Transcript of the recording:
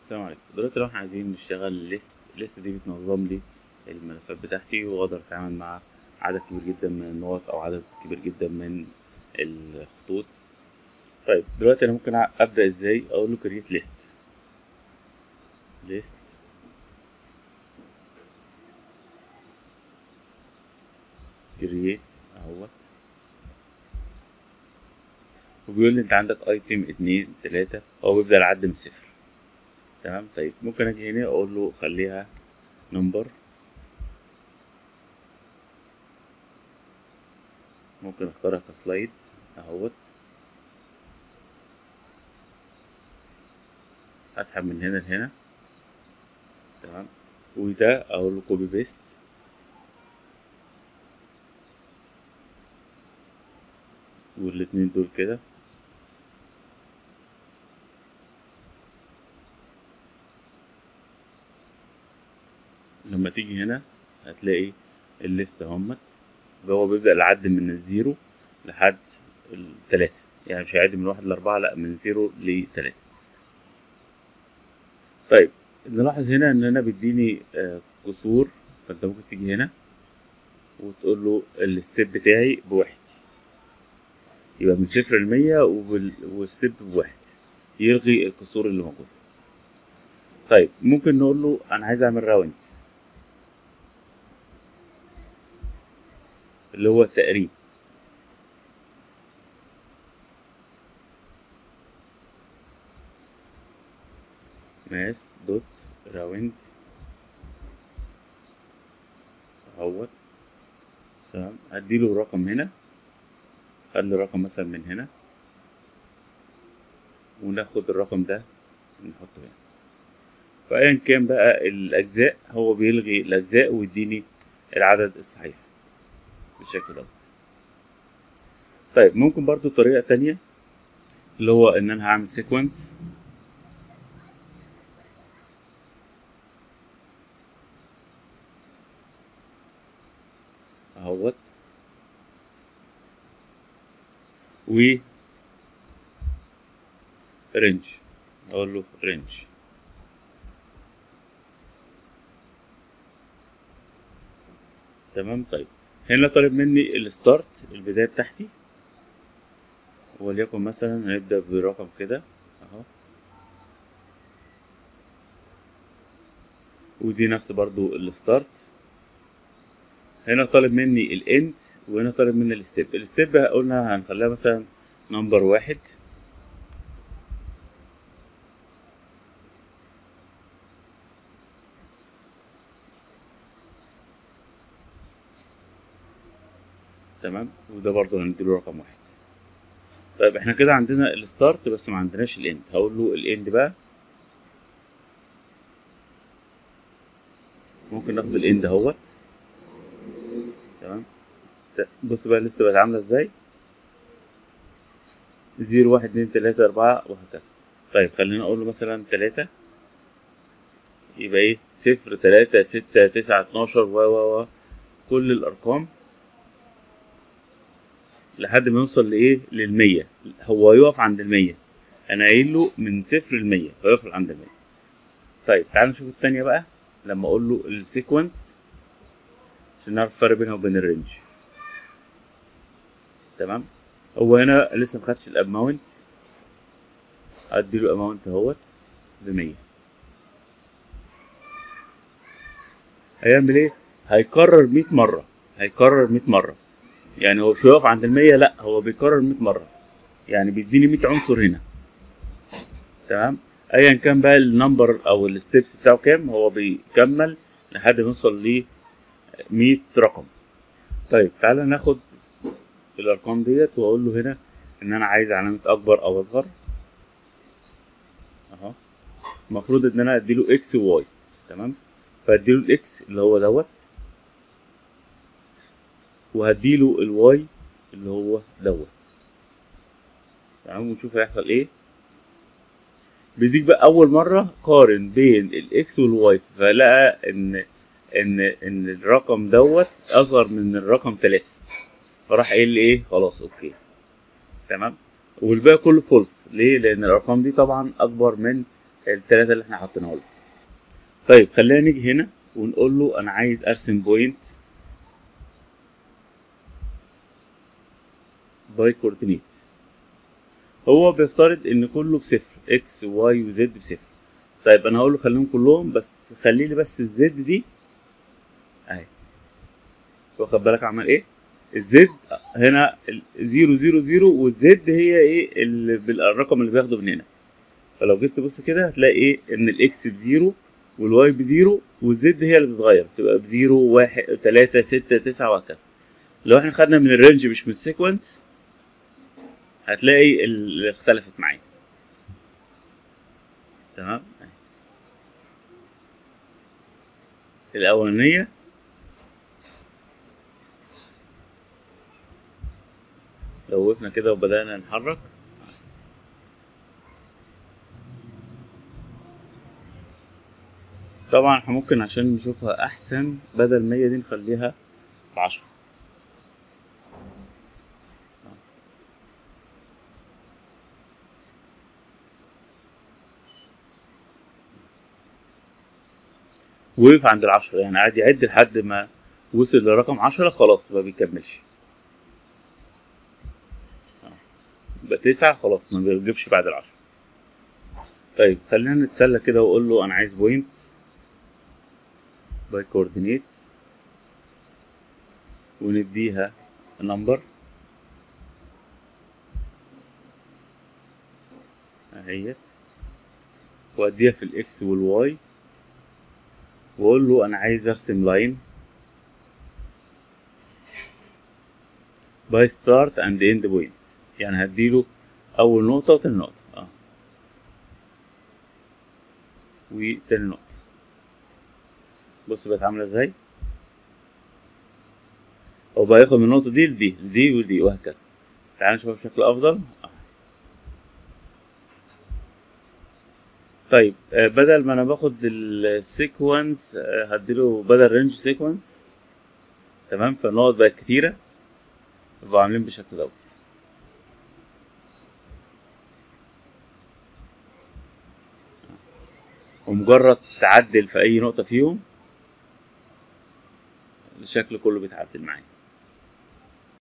السلام عليكم دلوقتي لو احنا عايزين نشتغل ليست الليست دي بتنظم لي الملفات بتاعتي واقدر اتعامل مع عدد كبير جدا من النقط او عدد كبير جدا من الخطوط طيب دلوقتي انا ممكن ابدا ازاي اقول له create list list create اهوت وبيقول لي انت عندك ايتم اتنين تلاتة هو بيبدأ العد من الصفر تمام طيب ممكن اجي هنا اقول له خليها نمبر ممكن اختارها كسلايد اهوت اسحب من هنا لهنا تمام وده اقول له كوبي بيست والاتنين دول كده لما تيجي هنا هتلاقي الليست اهمت هو بيبدأ العد من الزيرو لحد التلاتة يعني مش هيعد من واحد لأربعة لأ من زيرو لتلاتة طيب نلاحظ هنا إن أنا بيديني آه كسور فأنت ممكن تيجي هنا وتقول له الستيب بتاعي بواحد يبقى من صفر لمية وستيب بواحد يلغي الكسور اللي موجودة طيب ممكن نقول له أنا عايز أعمل راوند اللي هو التقريب ماس دوت راوند اهوت تمام هديله الرقم هنا خلي الرقم مثلا من هنا وناخد الرقم ده نحطه هنا فايا كان بقى الاجزاء هو بيلغي الاجزاء ويديني العدد الصحيح بالشكل دوت طيب ممكن برضو طريقة تانية اللي هو ان انا هعمل سيكونس اهوت و رينج اقول له رينج تمام طيب هنا طالب مني الستارت البداية بتاعتي وليكن مثلا هنبدأ برقم كده اهو ودي نفس برضو الستارت هنا طالب مني الاند وهنا طالب مني الستيب الستيب قلنا هنخليها مثلا نمبر واحد تمام وده برضه هنديله رقم واحد طيب احنا كده عندنا الستارت بس ما عندناش الاند هقول له الاند بقى ممكن ناخد الاند اهوت تمام بص بقى لسه بقت عامله ازاي زيرو واحد اتنين تلاتة أربعة وهكذا طيب خلينا أقول له مثلا تلاتة يبقى إيه صفر تلاتة ستة تسعة اتناشر و و و كل الأرقام لحد ما يوصل لايه للمية هو يقف عند المية انا قايل له من صفر لمية فيقف عند المية طيب تعال نشوف التانية بقى لما اقول له السيكونس عشان نعرف الفرق بينها وبين الرينج تمام هو هنا لسه مخدش الاماونت اديله اماونت اهوت بمية هيعمل ايه هيكرر مية مرة هيكرر مية مرة يعني هو مش هيقف عند المية لا هو بيكرر مية مرة يعني بيديني مية عنصر هنا تمام ايا كان بقى النمبر او الستبس بتاعه كام هو بيكمل لحد ما يوصل ل 100 رقم طيب تعالى ناخد الارقام ديت واقول له هنا ان انا عايز علامة اكبر او اصغر اهو المفروض ان انا اديله اكس وواي تمام فاديله الاكس اللي هو دوت وهديله الواي اللي هو دوت تمام ونشوف هيحصل ايه بيديك بقى اول مره قارن بين الاكس والواي فلقى ان ان ان الرقم دوت اصغر من الرقم تلاتة فراح قايل لي ايه خلاص اوكي تمام والباقي كله فولس ليه لان الارقام دي طبعا اكبر من التلاتة اللي احنا حاطينها له طيب خلينا نيجي هنا ونقول له انا عايز ارسم بوينت باي كوردينيت هو بيفترض ان كله بصفر اكس واي وزد بصفر طيب انا هقول له خليهم كلهم بس خلي لي بس الزد دي اهي واخد بالك عمل ايه الزد هنا زيرو زيرو زيرو والزد هي ايه اللي بالرقم اللي بياخده من هنا فلو جيت تبص كده هتلاقي ايه ان الاكس بزيرو والواي بزيرو والزد هي اللي بتتغير تبقى بزيرو واحد تلاتة ستة تسعة وهكذا لو احنا خدنا من الرينج مش من السيكونس هتلاقي اللي اختلفت معايا تمام الأولانية لو وقفنا كده وبدأنا نحرك طبعا احنا ممكن عشان نشوفها أحسن بدل مية دي نخليها بعشرة وقف عند العشرة يعني قاعد يعد لحد ما وصل لرقم عشرة خلاص ما بيكملش يبقى تسعة خلاص ما بيجيبش بعد العشرة طيب خلينا نتسلى كده واقول له انا عايز بوينت باي كوردينيت ونديها نمبر اهيت واديها في الاكس والواي واقول له انا عايز ارسم لاين باي ستارت اند اند بوينتس يعني هديله اول نقطة وتاني نقطة اه وتاني نقطة بص بقت عاملة ازاي هو بقى ياخد من النقطة دي لدي لدي ودي وهكذا تعال نشوفها بشكل أفضل آه. طيب آه بدل ما أنا باخد السيكونس آه هديله بدل رينج سيكونس تمام فالنقط بقت كتيرة يبقوا عاملين بالشكل دوت ومجرد تعدل في أي نقطة فيهم الشكل كله بيتعدل معايا